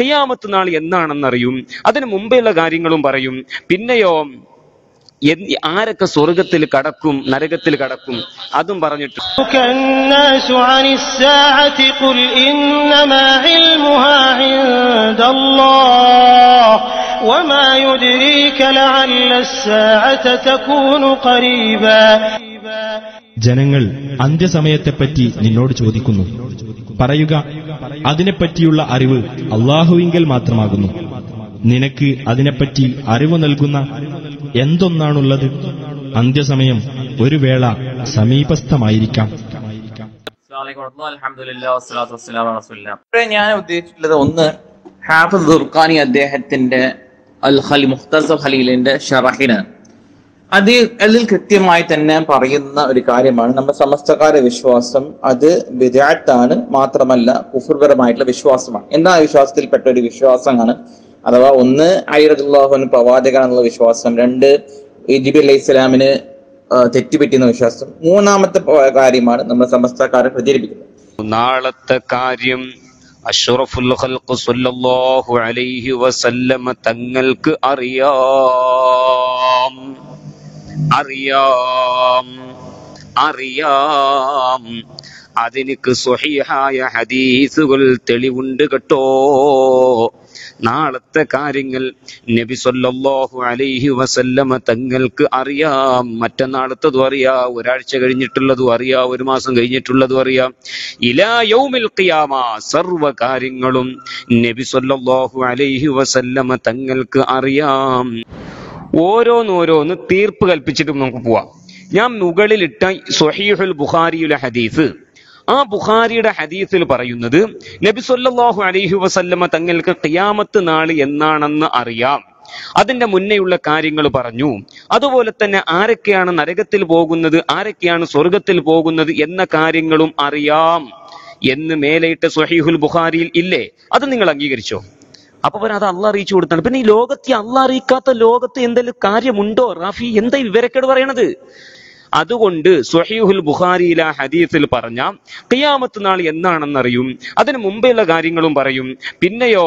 ഖിയാമത്ത് നാൾ എന്നാണെന്നറിയും അതിന് മുമ്പെയുള്ള കാര്യങ്ങളും പറയും പിന്നെയോ എന്ത് ആരൊക്കെ സ്വർഗത്തിൽ കടക്കും നരകത്തിൽ കടക്കും അതും പറഞ്ഞിട്ട് الناس عن الساعة قل إنما علمها عند الله وما يدريك لعل الساعة تكون قريبا ജനങ്ങൾ അന്ത്യസമയത്തെപ്പറ്റി നിന്നോട് ചോദിക്കുന്നു പറയുക അതിനെപ്പറ്റിയുള്ള അറിവ് അള്ളാഹുവിങ്കൽ മാത്രമാകുന്നു നിനക്ക് അതിനെപ്പറ്റി അറിവ് നൽകുന്ന എന്തൊന്നാണുള്ളത് അന്ത്യസമയം ഒരു വേള സമീപസ്ഥമായിരിക്കാം ഇവിടെ ഞാൻ ഉദ്ദേശിച്ചിട്ടുള്ളത് ഒന്ന് ഹാഫിദ് ദുർഖാനി അദ്ദേഹത്തിന്റെ അൽ ഖലി മുഖ്തസർ ഖലീലിന്റെ ഷറഹിന് അത് അതിൽ കൃത്യമായി തന്നെ പറയുന്ന ഒരു കാര്യമാണ് നമ്മുടെ സമസ്തകാര വിശ്വാസം അത് വിദാത്താണ് മാത്രമല്ല കുഫുർപരമായിട്ടുള്ള വിശ്വാസമാണ് എന്താ ആ വിശ്വാസത്തിൽപ്പെട്ട ഒരു വിശ്വാസമാണ് അഥവാ ഒന്ന് അയ്യദുല്ലാഹുൻ പ്രവാചകനാണെന്നുള്ള വിശ്വാസം രണ്ട് ഇജിബി അലൈഹി ഇസ്ലാമിന് തെറ്റുപറ്റിയെന്ന വിശ്വാസം മൂന്നാമത്തെ പ- കാര്യമാണ് നമ്മൾ സമസ്തക്കാരെ പ്രചരിപ്പിക്കുന്നത് നാളത്തെ കാര്യം അഷ്റഫുൽ ഖൽഖ് സല്ലല്ലാഹു അലൈഹി വസല്ലമ തങ്ങൾക്ക് അറിയാം അറിയാം അറിയാം അതിനിക്ക് സ്വഹീഹായ ഹദീസുകൾ തെളിവുണ്ട് കേട്ടോ നാളത്തെ കാര്യങ്ങൾ നബി സല്ലല്ലാഹു അലൈഹി വസല്ലമ തങ്ങൾക്ക് അറിയാം മറ്റന്നാളത്തതും അറിയാം ഒരാഴ്ച കഴിഞ്ഞിട്ടുള്ളതും അറിയാം ഒരു മാസം കഴിഞ്ഞിട്ടുള്ളതും അറിയാം ഇലാ യൗമിൽ ഖിയാമ സർവ കാര്യങ്ങളും നബി സല്ലല്ലാഹു അലൈഹി വസല്ലമ തങ്ങൾക്ക് അറിയാം ഓരോന്നോരോന്ന് തീർപ്പ് കൽപ്പിച്ചിട്ട് നമുക്ക് പോവാം ഞാൻ മുകളിലിട്ട സ്വഹീഹുൽ ബുഖാരിയുടെ ഹദീസ് ആ ബുഖാരിയുടെ ഹദീസിൽ പറയുന്നത് നബി സല്ലല്ലാഹു അലൈഹി വസല്ലമ തങ്ങൾക്ക് ഖിയാമത്ത് നാൾ എന്നാണെന്ന് അറിയാം അതിന്റെ മുന്നേയുള്ള കാര്യങ്ങൾ പറഞ്ഞു അതുപോലെ തന്നെ ആരൊക്കെയാണ് നരകത്തിൽ പോകുന്നത് ആരൊക്കെയാണ് സ്വർഗത്തിൽ പോകുന്നത് എന്ന കാര്യങ്ങളും അറിയാം എന്ന് മേലെയിട്ട് സ്വഹീഹുൽ ബുഖാരിയിൽ ഇല്ലേ അത് നിങ്ങൾ അംഗീകരിച്ചോ അപ്പൊ പിന്നെ അത് അള്ള അറിയിച്ചു കൊടുത്താണ് പിന്നെ ഈ ലോകത്തെ അള്ള അറിയിക്കാത്ത ലോകത്ത് എന്തെങ്കിലും കാര്യമുണ്ടോ റാഫി എന്താ ഈ വിവരക്കേട് പറയണത് അതുകൊണ്ട് സ്വഹീഹുൽ ബുഖാരിയിലെ ഹദീസിൽ പറഞ്ഞ ഖിയാമത്ത് നാൾ എന്നാണെന്നറിയും അതിന് മുമ്പെയുള്ള കാര്യങ്ങളും പറയും പിന്നെയോ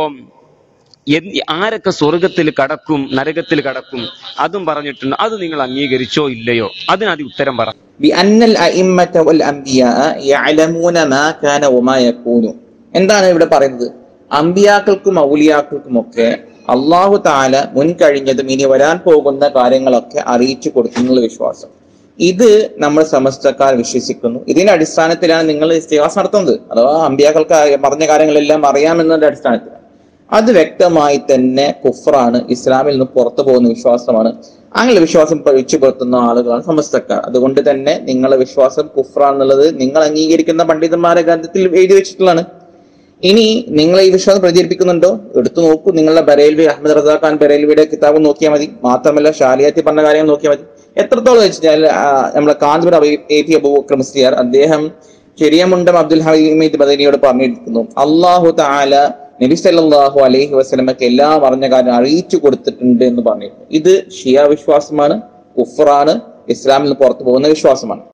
എന്ത് ആരൊക്കെ സ്വർഗത്തിൽ കടക്കും നരകത്തിൽ കടക്കും അതും പറഞ്ഞിട്ടുണ്ട് അത് നിങ്ങൾ അംഗീകരിച്ചോ ഇല്ലയോ അതിനത് ഉത്തരം പറ بأن الأئمة والأنبياء يعلمون ما كان وما يكون എന്താണ് ഇവിടെ പറയുന്നത് അമ്പിയാക്കൾക്കും ഔലിയാക്കൾക്കും ഒക്കെ അള്ളാഹു താല മുൻകഴിഞ്ഞതും ഇനി വരാൻ പോകുന്ന കാര്യങ്ങളൊക്കെ അറിയിച്ചു കൊടുക്കുന്നുള്ള വിശ്വാസം ഇത് നമ്മൾ സമസ്തക്കാർ വിശ്വസിക്കുന്നു ഇതിന്റെ അടിസ്ഥാനത്തിലാണ് നിങ്ങൾ ഇസ്തിഹാസം നടത്തുന്നത് അഥവാ അമ്പിയാക്കൾക്ക് പറഞ്ഞ കാര്യങ്ങളെല്ലാം അറിയാമെന്നതിന്റെ അടിസ്ഥാനത്തിലാണ് അത് വ്യക്തമായി തന്നെ കുഫറാണ് ഇസ്ലാമിൽ നിന്ന് പുറത്തു പോകുന്ന വിശ്വാസമാണ് അങ്ങനെ വിശ്വാസം പഴിച്ചു പുറത്തുന്ന ആളുകളാണ് സമസ്തക്കാർ അതുകൊണ്ട് തന്നെ നിങ്ങളെ വിശ്വാസം കുഫറാണെന്നുള്ളത് നിങ്ങൾ അംഗീകരിക്കുന്ന പണ്ഡിതന്മാരെ ഗ്രന്ഥത്തിൽ എഴുതി വെച്ചിട്ടുള്ളതാണ് ഇനി നിങ്ങൾ ഈ വിശ്വാസം പ്രചരിപ്പിക്കുന്നുണ്ടോ എടുത്തു നോക്കൂ നിങ്ങളുടെ ബരേൽവി അഹമ്മദ് റസാ ഖാൻ ബരേൽവിയുടെ കിതാബ് നോക്കിയാൽ മതി മാത്രമല്ല ഷാലിയാത്തി പറഞ്ഞ കാര്യം നോക്കിയാൽ മതി എത്രത്തോളം വെച്ചാൽ നമ്മുടെ കാന്തപുരം എ പി അബൂബക്കർ മുസ്ലിയാർ അദ്ദേഹം ചെറിയമുണ്ടം അബ്ദുൽ ഹമീദ് ബദനിയോട് പറഞ്ഞിരിക്കുന്നു അള്ളാഹു താല നബി സല്ലല്ലാഹു അലൈഹി വസല്ലമക്ക് എല്ലാം അറിഞ്ഞ കാര്യം അറിയിച്ചു കൊടുത്തിട്ടുണ്ട് എന്ന് പറഞ്ഞിരുന്നു ഇത് ഷിയ വിശ്വാസമാണ് കുഫറാണ് ഇസ്ലാമിൽ നിന്ന് പുറത്തു പോകുന്ന വിശ്വാസമാണ്